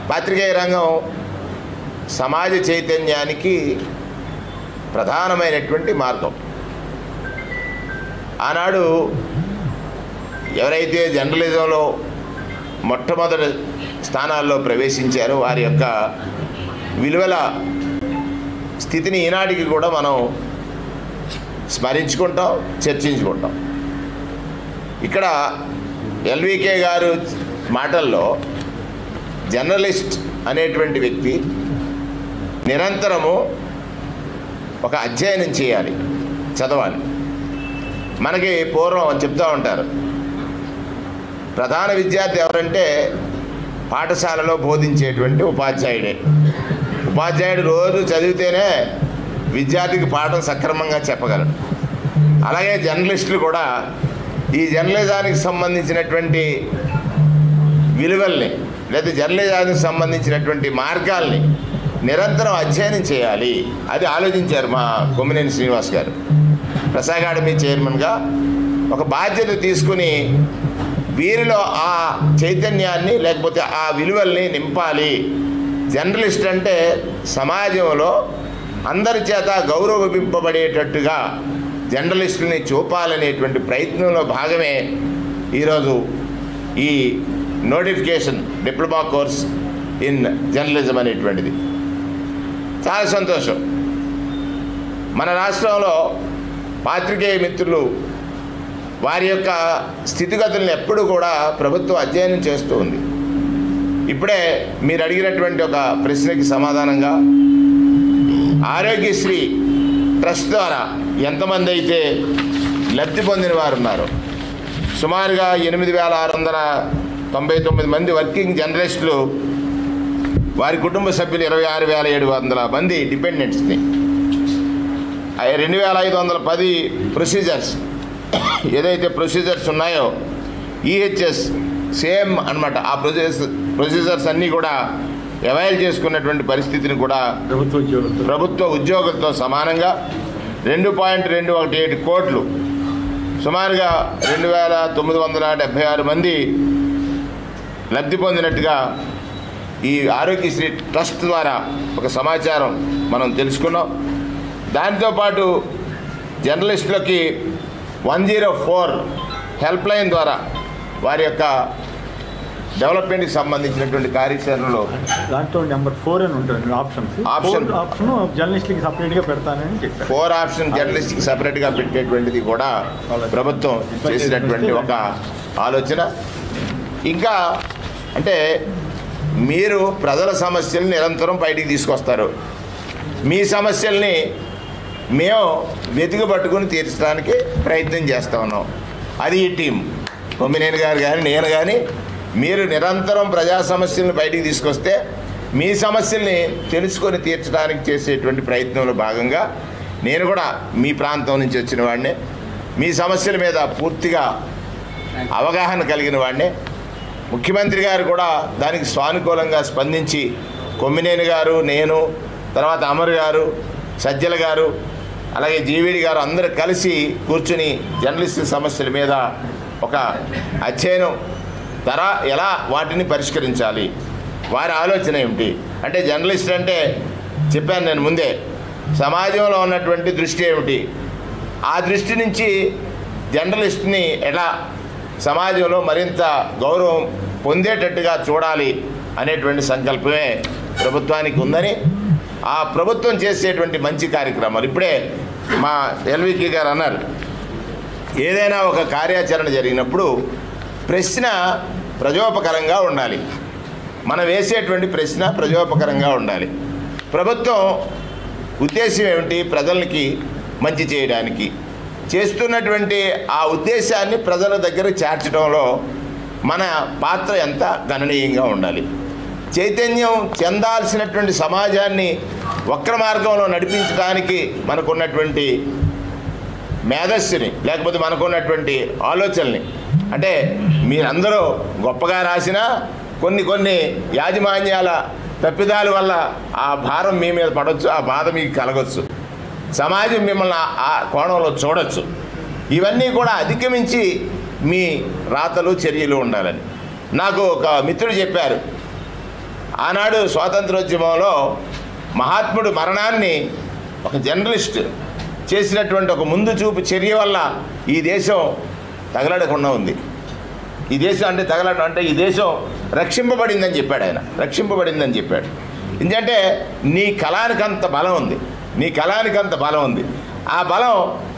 పాత్రికేయ రంగం సమాజ చైతన్యానికి ప్రధానమైనటువంటి మార్గం ఆనాడు ఎవరైతే జర్నలిజంలో మొట్టమొదటి స్థానాల్లో ప్రవేశించారో వారి యొక్క విలువల స్థితిని ఈనాటికి కూడా మనం స్మరించుకుంటాం చర్చించుకుంటాం ఇక్కడ ఎల్వికే గారు మాటల్లో జర్నలిస్ట్ అనేటువంటి వ్యక్తి నిరంతరము ఒక అధ్యయనం చేయాలి చదవాలి మనకి పూర్వం చెప్తూ ఉంటారు ప్రధాన విద్యార్థి ఎవరంటే పాఠశాలలో బోధించేటువంటి ఉపాధ్యాయుడే ఉపాధ్యాయుడు రోజు చదివితేనే విద్యార్థికి పాఠం సక్రమంగా చెప్పగలడు అలాగే జర్నలిస్టులు కూడా ఈ జర్నలిజానికి సంబంధించినటువంటి విలువల్ని లేదా జర్నలిజానికి సంబంధించినటువంటి మార్గాల్ని నిరంతరం అధ్యయనం చేయాలి అది ఆలోచించారు మా కొమ్మినేని శ్రీనివాస్ గారు ప్రెస్ అకాడమీ చైర్మన్గా ఒక బాధ్యత తీసుకుని వీరిలో ఆ చైతన్యాన్ని లేకపోతే ఆ విలువల్ని నింపాలి జర్నలిస్ట్ అంటే సమాజంలో అందరి చేత గౌరవింపబడేటట్టుగా జర్నలిస్టుల్ని చూపాలనేటువంటి ప్రయత్నంలో భాగమే ఈరోజు ఈ notification diploma course in journalism అనేటువంటిది చాలా సంతోషం మన రాష్ట్రంలో పాత్రికేయ మిత్రులు వారి యొక్క స్థితిగతులను ఎప్పుడు కూడా ప్రభుత్వం అధ్యయనం చేస్తూ ఉంది ఇప్పుడే మీరు అడిగినటువంటి ఒక ప్రశ్నకి సమాధానంగా ఆరోగ్యశ్రీ ట్రస్ట్ ద్వారా ఎంతమంది అయితే లబ్ధి పొందిన వారు ఉన్నారు సుమారుగా ఎనిమిది వేల ఆరు వందల తొంభై తొమ్మిది మంది వర్కింగ్ జర్నలిస్టులు వారి కుటుంబ సభ్యులు ఇరవై ఆరు వేల ఏడు వందల మంది డిపెండెంట్స్ని రెండు వేల ఐదు వందల పది ప్రొసీజర్స్ ఏదైతే ప్రొసీజర్స్ ఉన్నాయో ఈహెచ్ఎస్ సేమ్ అన్నమాట ఆ ప్రొసీజర్స్ ప్రొసీజర్స్ అన్నీ కూడా అవైల్ చేసుకున్నటువంటి పరిస్థితిని కూడా ప్రభుత్వ ఉద్యోగులతో ప్రభుత్వ ఉద్యోగులతో సమానంగా రెండు పాయింట్ రెండు ఒకటి ఏడు కోట్లు సుమారుగా రెండు వేల తొమ్మిది వందల డెబ్భై ఆరు మంది లబ్ధి పొందినట్టుగా ఈ ఆరోగ్యశ్రీ ట్రస్ట్ ద్వారా ఒక సమాచారం మనం తెలుసుకున్నాం దాంతోపాటు జర్నలిస్టులకి one zero four help line ద్వారా వారి యొక్క డెవలప్మెంట్కి సంబంధించినటువంటి కార్యాచరణలో దాంట్లో నెంబర్ ఫోర్ అని ఉంటుంది ఆప్షన్స్ Option. ఆప్షన్ జర్నలిస్ట్కి సపరేట్గా పెడతానని చెప్పారు ఫోర్ ఆప్షన్ జర్నలిస్ట్కి సపరేట్గా పెట్టేటువంటిది కూడా ప్రభుత్వం చేసినటువంటి ఒక ఆలోచన ఇంకా అంటే మీరు ప్రజల సమస్యల్ని నిరంతరం బయటికి తీసుకొస్తారు మీ సమస్యల్ని మేము వెతికి పట్టుకుని తీర్చడానికి ప్రయత్నం చేస్తూ ఉన్నాం అది ఈ టీం కొమ్మినేని గారు కానీ నేను కానీ మీరు నిరంతరం ప్రజా సమస్యలను బయటికి తీసుకొస్తే మీ సమస్యల్ని తెలుసుకొని తీర్చడానికి చేసేటువంటి ప్రయత్నంలో భాగంగా నేను కూడా మీ ప్రాంతం నుంచి వచ్చిన వాడిని మీ సమస్యల మీద పూర్తిగా అవగాహన కలిగిన వాడిని ముఖ్యమంత్రి గారు కూడా దానికి సానుకూలంగా స్పందించి కొమ్మినేని గారు నేను తర్వాత అమర్ గారు సజ్జల గారు అలాగే జీవీడి గారు అందరూ కలిసి కూర్చుని జర్నలిస్ట్ సమస్యల మీద ఒక అధ్యయనం ధర ఎలా వాటిని పరిష్కరించాలి వారి ఆలోచన ఏమిటి అంటే జర్నలిస్ట్ అంటే చెప్పాను నేను ముందే సమాజంలో ఉన్నటువంటి దృష్టి ఏమిటి ఆ దృష్టి నుంచి జర్నలిస్ట్ని ఎలా సమాజంలో మరింత గౌరవం పొందేటట్టుగా చూడాలి అనేటువంటి సంకల్పమే ప్రభుత్వానికి ఉందని ఆ ప్రభుత్వం చేసేటువంటి మంచి కార్యక్రమాలు ఇప్పుడే మా ఎల్వికి గారు అన్నారు ఏదైనా ఒక కార్యాచరణ జరిగినప్పుడు ప్రశ్న ప్రజోపకరంగా ఉండాలి మనం వేసేటువంటి ప్రశ్న ప్రజోపకరంగా ఉండాలి ప్రభుత్వం ఉద్దేశం ఏమిటి ప్రజలకి మంచి చేయడానికి చేస్తున్నటువంటి ఆ ఉద్దేశాన్ని ప్రజల దగ్గర చేర్చడంలో మన పాత్ర ఎంత గణనీయంగా ఉండాలి చైతన్యం చెందాల్సినటువంటి సమాజాన్ని వక్ర మార్గంలో నడిపించడానికి మనకున్నటువంటి మేధస్సుని లేకపోతే మనకున్నటువంటి ఆలోచనల్ని అంటే మీరందరూ గొప్పగా రాసినా కొన్ని కొన్ని యాజమాన్యాల తప్పిదాల వల్ల ఆ భారం మీ మీద పడవచ్చు ఆ బాధ మీకు కలగచ్చు సమాజం మిమ్మల్ని ఆ- ఆ కోణంలో చూడొచ్చు ఇవన్నీ కూడా అధిగమించి మీ రాతలు చర్యలు ఉండాలని నాకు ఒక మిత్రుడు చెప్పారు ఆనాడు స్వాతంత్రోద్యమంలో మహాత్ముడు మరణాన్ని ఒక జర్నలిస్ట్ చేసినటువంటి ఒక ముందు చూపు చర్య వల్ల ఈ దేశం తగలడకుండా ఉంది ఈ దేశం అంటే తగలడం అంటే ఈ దేశం రక్షింపబడిందని చెప్పాడు ఆయన రక్షింపబడిందని చెప్పాడు ఎందుకంటే నీ కళానికి అంత బలం ఉంది నీ కళానికి అంత బలం ఉంది ఆ బలం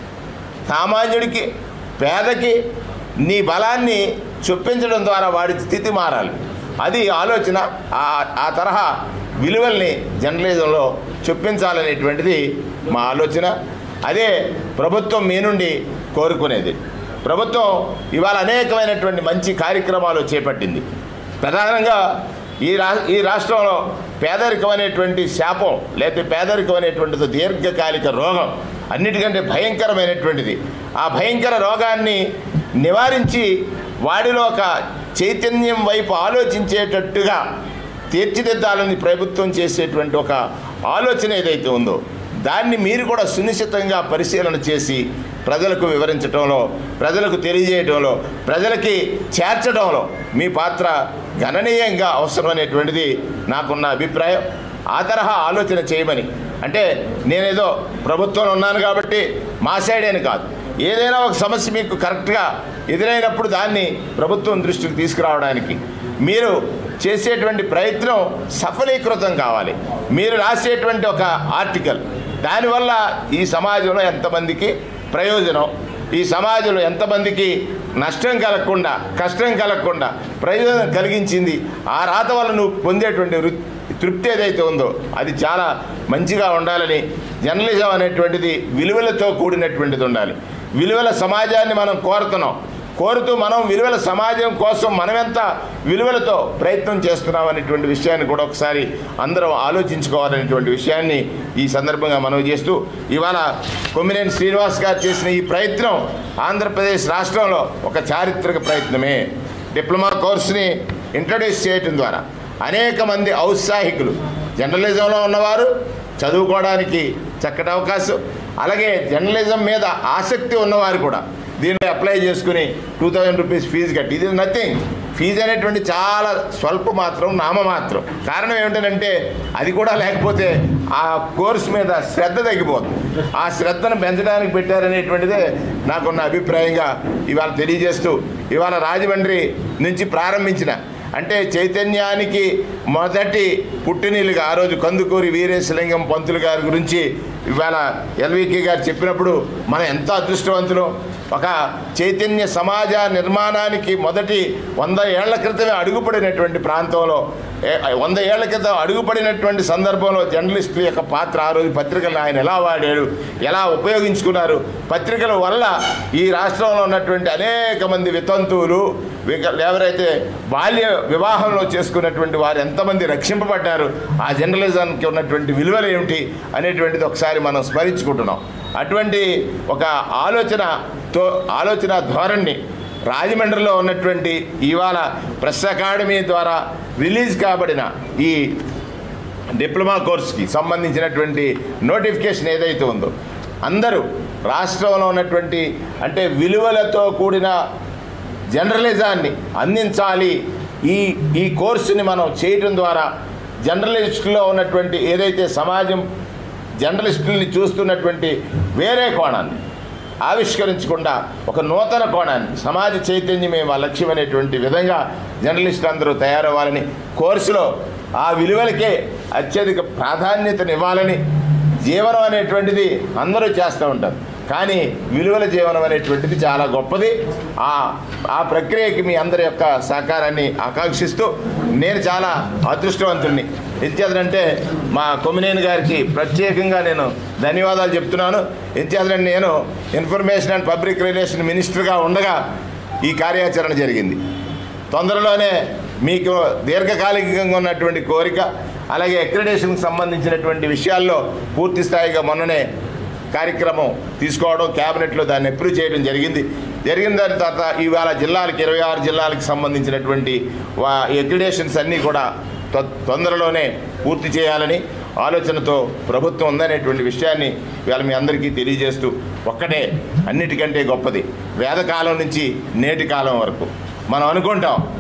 సామాన్యుడికి పేదకి నీ బలాన్ని చొప్పించడం ద్వారా వాడి స్థితి మారాలి అది ఆలోచన ఆ ఆ తరహా విలువల్ని జర్నలిజంలో చొప్పించాలనేటువంటిది మా ఆలోచన అదే ప్రభుత్వం మీ నుండి కోరుకునేది ప్రభుత్వం ఇవాళ అనేకమైనటువంటి మంచి కార్యక్రమాలు చేపట్టింది ప్రధానంగా ఈ రా ఈ రాష్ట్రంలో పేదరికం అనేటువంటి శాపం లేకపోతే పేదరికం అనేటువంటిది దీర్ఘకాలిక రోగం అన్నిటికంటే భయంకరమైనటువంటిది ఆ భయంకర రోగాన్ని నివారించి వాడిలో ఒక చైతన్యం వైపు ఆలోచించేటట్టుగా తీర్చిదిద్దాలని ప్రభుత్వం చేసేటువంటి ఒక ఆలోచన ఏదైతే ఉందో దాన్ని మీరు కూడా సునిశ్చితంగా పరిశీలన చేసి ప్రజలకు వివరించడంలో ప్రజలకు తెలియజేయడంలో ప్రజలకి చేర్చడంలో మీ పాత్ర గణనీయంగా అవసరమనేటువంటిది నాకున్న అభిప్రాయం ఆ తరహా ఆలోచన చేయమని అంటే నేనేదో ప్రభుత్వంలో ఉన్నాను కాబట్టి మా సైడ్ అని కాదు ఏదైనా ఒక సమస్య మీకు కరెక్ట్గా ఎదురైనప్పుడు దాన్ని ప్రభుత్వం దృష్టికి తీసుకురావడానికి మీరు చేసేటువంటి ప్రయత్నం సఫలీకృతం కావాలి మీరు రాసేటువంటి ఒక ఆర్టికల్ దానివల్ల ఈ సమాజంలో ఎంతమందికి ప్రయోజనం ఈ సమాజంలో ఎంతమందికి నష్టం కలగకుండా కష్టం కలగకుండా ప్రయోజనం కలిగించింది ఆ రాత వల్ల నువ్వు పొందేటువంటి వృ- తృప్తి ఏదైతే ఉందో అది చాలా మంచిగా ఉండాలని జర్నలిజం అనేటువంటిది విలువలతో కూడినటువంటిది ఉండాలి విలువల సమాజాన్ని మనం కోరుతున్నాం కోరుతూ మనం విలువల సమాజం కోసం మనమెంత విలువలతో ప్రయత్నం చేస్తున్నాం అనేటువంటి విషయాన్ని కూడా ఒకసారి అందరం ఆలోచించుకోవాలనేటువంటి విషయాన్ని ఈ సందర్భంగా మనవి చేస్తూ ఇవాళ కొమ్మినేని శ్రీనివాస్ గారు చేసిన ఈ ప్రయత్నం ఆంధ్రప్రదేశ్ రాష్ట్రంలో ఒక చారిత్రక ప్రయత్నమే డిప్లొమా కోర్సుని ఇంట్రడ్యూస్ చేయటం ద్వారా అనేక మంది ఔత్సాహికులు జర్నలిజంలో ఉన్నవారు చదువుకోవడానికి చక్కటి అవకాశం అలాగే జర్నలిజం మీద ఆసక్తి ఉన్నవారు కూడా దీన్ని అప్లై చేసుకుని టూ థౌజండ్ రూపీస్ ఫీజు కట్టి ఇది నథింగ్ ఫీజు అనేటువంటి చాలా స్వల్ప మాత్రం నామమాత్రం కారణం ఏమిటంటే అది కూడా లేకపోతే ఆ కోర్సు మీద శ్రద్ధ తగ్గిపోతుంది ఆ శ్రద్ధను పెంచడానికి పెట్టారనేటువంటిదే నాకున్న అభిప్రాయంగా ఇవాళ తెలియజేస్తూ ఇవాళ రాజమండ్రి నుంచి ప్రారంభించిన అంటే చైతన్యానికి మొదటి పుట్టినీళ్ళుగా ఆ రోజు కందుకూరి వీరేశలింగం పంతులు గారి గురించి ఇవాళ ఎల్వికే గారు చెప్పినప్పుడు మనం ఎంత అదృష్టవంతులు ఒక చైతన్య సమాజ నిర్మాణానికి మొదటి వంద ఏళ్ల క్రితమే అడుగుపడినటువంటి ప్రాంతంలో ఏ- వంద ఏళ్ల క్రితం అడుగుపడినటువంటి సందర్భంలో జర్నలిస్టుల యొక్క పాత్ర ఆ రోజు పత్రికలను ఆయన ఎలా వాడాడు ఎలా ఉపయోగించుకున్నారు పత్రికల వల్ల ఈ రాష్ట్రంలో ఉన్నటువంటి అనేక మంది వితంతువులు విక- ఎవరైతే బాల్య వివాహంలో చేసుకున్నటువంటి వారు ఎంతమంది రక్షింపబడ్డారు ఆ జర్నలిజానికి ఉన్నటువంటి విలువలు ఏమిటి అనేటువంటిది ఒకసారి మనం స్మరించుకుంటున్నాం అటువంటి ఒక ఆలోచనతో ఆలోచన ధోరణి రాజమండ్రిలో ఉన్నటువంటి ఇవాళ ప్రెస్ అకాడమీ ద్వారా రిలీజ్ కాబడిన ఈ డిప్లొమా కోర్స్కి సంబంధించినటువంటి నోటిఫికేషన్ ఏదైతే ఉందో అందరూ రాష్ట్రంలో ఉన్నటువంటి అంటే విలువలతో కూడిన జర్నలిజాన్ని అందించాలి ఈ ఈ కోర్సుని మనం చేయటం ద్వారా జర్నలిస్టులో ఉన్నటువంటి ఏదైతే సమాజం జర్నలిస్టుల్ని చూస్తున్నటువంటి వేరే కోణాన్ని ఆవిష్కరించకుండా ఒక నూతన కోణాన్ని సమాజ చైతన్యమే మా లక్ష్యం అనేటువంటి విధంగా జర్నలిస్టులు అందరూ తయారవ్వాలని కోర్సులో ఆ విలువలకే అత్యధిక ప్రాధాన్యతనివ్వాలని జీవనం అనేటువంటిది అందరూ చేస్తూ ఉంటారు కానీ విలువల జీవనం అనేటువంటిది చాలా గొప్పది ఆ ఆ ప్రక్రియకి మీ అందరి యొక్క సహకారాన్ని ఆకాంక్షిస్తూ నేను చాలా అదృష్టవంతుణ్ణి ఎంచేతనంటే మా కొమ్మినేని గారికి ప్రత్యేకంగా నేను ధన్యవాదాలు చెప్తున్నాను ఎంచేతనంటే నేను ఇన్ఫర్మేషన్ అండ్ పబ్లిక్ రిలేషన్ మినిస్టర్గా ఉండగా ఈ కార్యాచరణ జరిగింది తొందరలోనే మీకు దీర్ఘకాలికంగా ఉన్నటువంటి కోరిక అలాగే అక్రిడేషన్కి సంబంధించినటువంటి విషయాల్లో పూర్తి స్థాయిగా మొన్ననే కార్యక్రమం తీసుకోవడం క్యాబినెట్లో దాన్ని అప్రూవ్ చేయడం జరిగింది జరిగిన దాని తర్వాత ఇవాళ జిల్లాలకు ఇరవై ఆరు జిల్లాలకు సంబంధించినటువంటి వా అక్రిడేషన్స్ అన్నీ కూడా తొ- తొందరలోనే పూర్తి చేయాలని ఆలోచనతో ప్రభుత్వం ఉందనేటువంటి విషయాన్ని ఇవాళ మీ అందరికీ తెలియజేస్తూ ఒక్కటే అన్నిటికంటే గొప్పది వేదకాలం నుంచి నేటి కాలం వరకు మనం అనుకుంటాం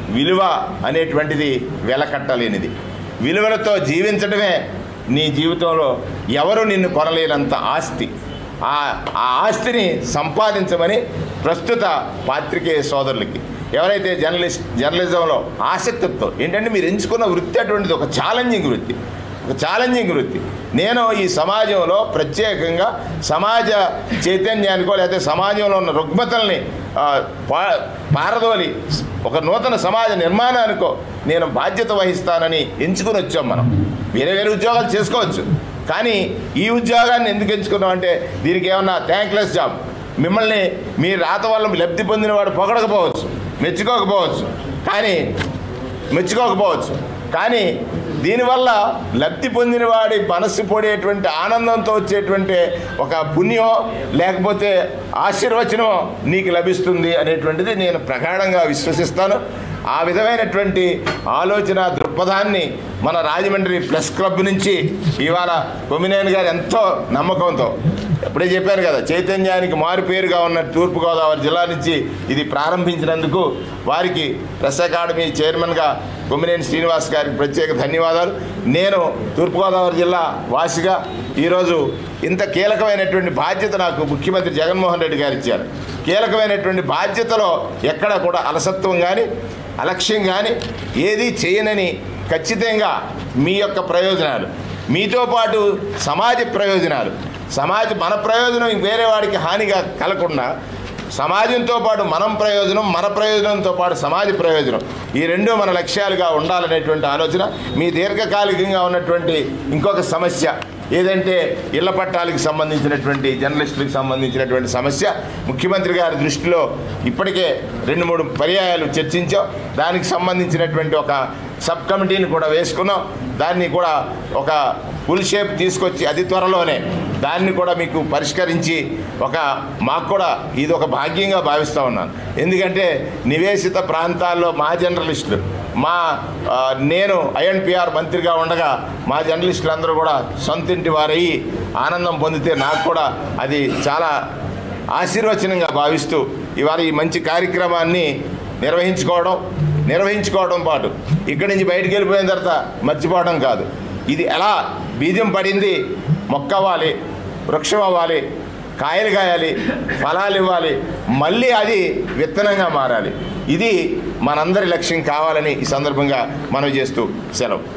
విలువ అనేటువంటిది వెలకట్టలేనిది విలువలతో జీవించడమే నీ జీవితంలో ఎవరు నిన్ను కొనలేనంత ఆస్తి ఆ ఆ ఆస్తిని సంపాదించమని ప్రస్తుత పాత్రికేయ సోదరులకి ఎవరైతే జర్నలిస్ట్ జర్నలిజంలో ఆసక్తితో ఏంటంటే మీరు ఎంచుకున్న వృత్తి అటువంటిది ఒక ఛాలెంజింగ్ వృత్తి ఒక ఛాలెంజింగ్ వృత్తి నేను ఈ సమాజంలో ప్రత్యేకంగా సమాజ చైతన్యానికో లేకపోతే సమాజంలో ఉన్న రుగ్మతల్ని ఆ, పా- పారదోలి ఒక నూతన సమాజ నిర్మాణానికో నేను బాధ్యత వహిస్తానని ఎంచుకుని వచ్చాం మనం వేరే వేరే ఉద్యోగాలు చేసుకోవచ్చు కానీ ఈ ఉద్యోగాన్ని ఎందుకు ఎంచుకున్నాం అంటే దీనికి ఏమన్నా థ్యాంక్లెస్ జాబ్ మిమ్మల్ని మీ రాత వల్ల లబ్ధి పొందిన వాడు పొగడకపోవచ్చు మెచ్చుకోకపోవచ్చు కానీ మెచ్చుకోకపోవచ్చు కానీ దీనివల్ల లబ్ధి పొందిన వాడి మనస్సు పొడేటువంటి ఆనందంతో వచ్చేటువంటి ఒక పుణ్యం లేకపోతే ఆశీర్వచనం నీకు లభిస్తుంది అనేటువంటిది నేను ప్రగాఢంగా విశ్వసిస్తాను ఆ విధమైనటువంటి ఆలోచన దృక్పథాన్ని మన రాజమండ్రి ప్లస్ క్లబ్ నుంచి ఇవాళ కొమ్మినేని గారు ఎంతో నమ్మకంతో ఎప్పుడే చెప్పాను కదా చైతన్యానికి మారు పేరుగా ఉన్న తూర్పుగోదావరి జిల్లా నుంచి ఇది ప్రారంభించినందుకు వారికి ప్రెస్ అకాడమీ చైర్మన్గా కొమ్మినేని శ్రీనివాస్ గారికి ప్రత్యేక ధన్యవాదాలు నేను తూర్పుగోదావరి జిల్లా వాసిగా ఈరోజు ఇంత కీలకమైనటువంటి బాధ్యత నాకు ముఖ్యమంత్రి జగన్మోహన్ రెడ్డి గారు ఇచ్చారు కీలకమైనటువంటి బాధ్యతలో ఎక్కడ కూడా అలసత్వం కానీ అలక్ష్యం కానీ ఏది చేయనని ఖచ్చితంగా మీ యొక్క ప్రయోజనాలు మీతో పాటు సమాజ ప్రయోజనాలు సమాజ మన ప్రయోజనం వేరే వాడికి హానిగా కలగకుండా సమాజంతో పాటు మనం ప్రయోజనం మన ప్రయోజనంతో పాటు సమాజ ప్రయోజనం ఈ రెండు మన లక్ష్యాలుగా ఉండాలనేటువంటి ఆలోచన మీ దీర్ఘకాలికంగా ఉన్నటువంటి ఇంకొక సమస్య ఏదంటే ఇళ్ల పట్టాలకు సంబంధించినటువంటి జర్నలిస్టులకు సంబంధించినటువంటి సమస్య ముఖ్యమంత్రి గారి దృష్టిలో ఇప్పటికే రెండు మూడు పర్యాయాలు చర్చించాం దానికి సంబంధించినటువంటి ఒక సబ్ కమిటీని కూడా వేసుకున్నాం దాన్ని కూడా ఒక ఫుల్ షేప్ తీసుకొచ్చి అతి త్వరలోనే దాన్ని కూడా మీకు పరిష్కరించి ఒక మాకు కూడా ఇది ఒక భాగ్యంగా భావిస్తూ ఉన్నాను ఎందుకంటే నివేశిత ప్రాంతాల్లో మా జర్నలిస్టులు మా ఆ, నేను ఐఎన్పిఆర్ మంత్రిగా ఉండగా మా జర్నలిస్టులు అందరూ కూడా సొంత ఇంటి వారయ్యి ఆనందం పొందితే నాకు కూడా అది చాలా ఆశీర్వచనంగా భావిస్తూ ఇవాళ ఈ మంచి కార్యక్రమాన్ని నిర్వహించుకోవడం నిర్వహించుకోవడం పాటు ఇక్కడి నుంచి బయటికి వెళ్ళిపోయిన తర్వాత మర్చిపోవడం కాదు ఇది ఎలా బీజం పడింది మొక్క అవ్వాలి వృక్షం అవ్వాలి కాయలు కాయాలి ఫలాలు ఇవ్వాలి మళ్ళీ అది విత్తనంగా మారాలి ఇది మనందరి లక్ష్యం కావాలని ఈ సందర్భంగా మనవి చేస్తూ సెలవు